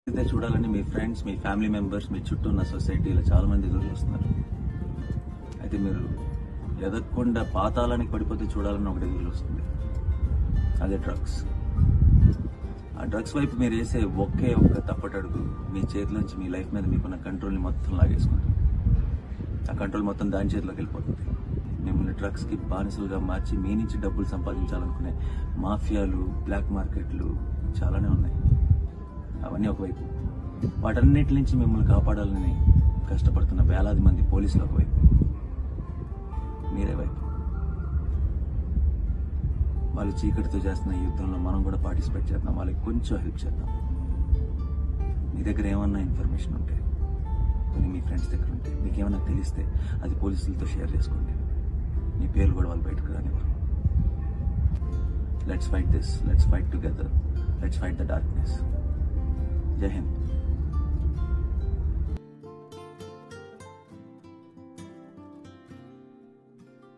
అయితే చూడాలని మీ ఫ్రెండ్స్ మీ ఫ్యామిలీ మెంబర్స్ మీ చుట్టూ ఉన్న సొసైటీలో చాలా మంది ఎదురు చూస్తున్నారు అయితే మీరు ఎదగకుండా పాతాళానికి పడిపోతే చూడాలని ఒకటి ఎదురు చూస్తుంది అదే డ్రగ్స్ ఆ డ్రగ్స్ వైపు మీరు వేసే ఒకే ఒక్క తప్పటడుగు మీ చేతిలోంచి మీ లైఫ్ మీద మీకున్న కంట్రోల్ని మొత్తం లాగేసుకుంటుంది ఆ కంట్రోల్ మొత్తం దాని చేతిలోకి వెళ్ళిపోతుంది మిమ్మల్ని డ్రగ్స్కి బానిసలుగా మార్చి మీ నుంచి డబ్బులు సంపాదించాలనుకునే మాఫియాలు బ్లాక్ మార్కెట్లు చాలానే ఉన్నాయి అవన్నీ ఒకవైపు వాటన్నిటి నుంచి మిమ్మల్ని కాపాడాలని కష్టపడుతున్న వేలాది మంది పోలీసులు ఒకవైపు మీరే వైపు వాళ్ళు చీకటితో చేస్తున్న ఈ యుద్ధంలో మనం కూడా పార్టిసిపేట్ చేద్దాం వాళ్ళకి కొంచెం హెల్ప్ చేద్దాం మీ దగ్గర ఏమన్నా ఇన్ఫర్మేషన్ ఉంటే కొన్ని మీ ఫ్రెండ్స్ దగ్గర ఉంటే మీకు ఏమన్నా తెలిస్తే అది పోలీసులతో షేర్ చేసుకోండి మీ పేర్లు కూడా వాళ్ళు బయటకు రానివ్వరు let's fight this let's fight together let's fight the darkness జై హింద్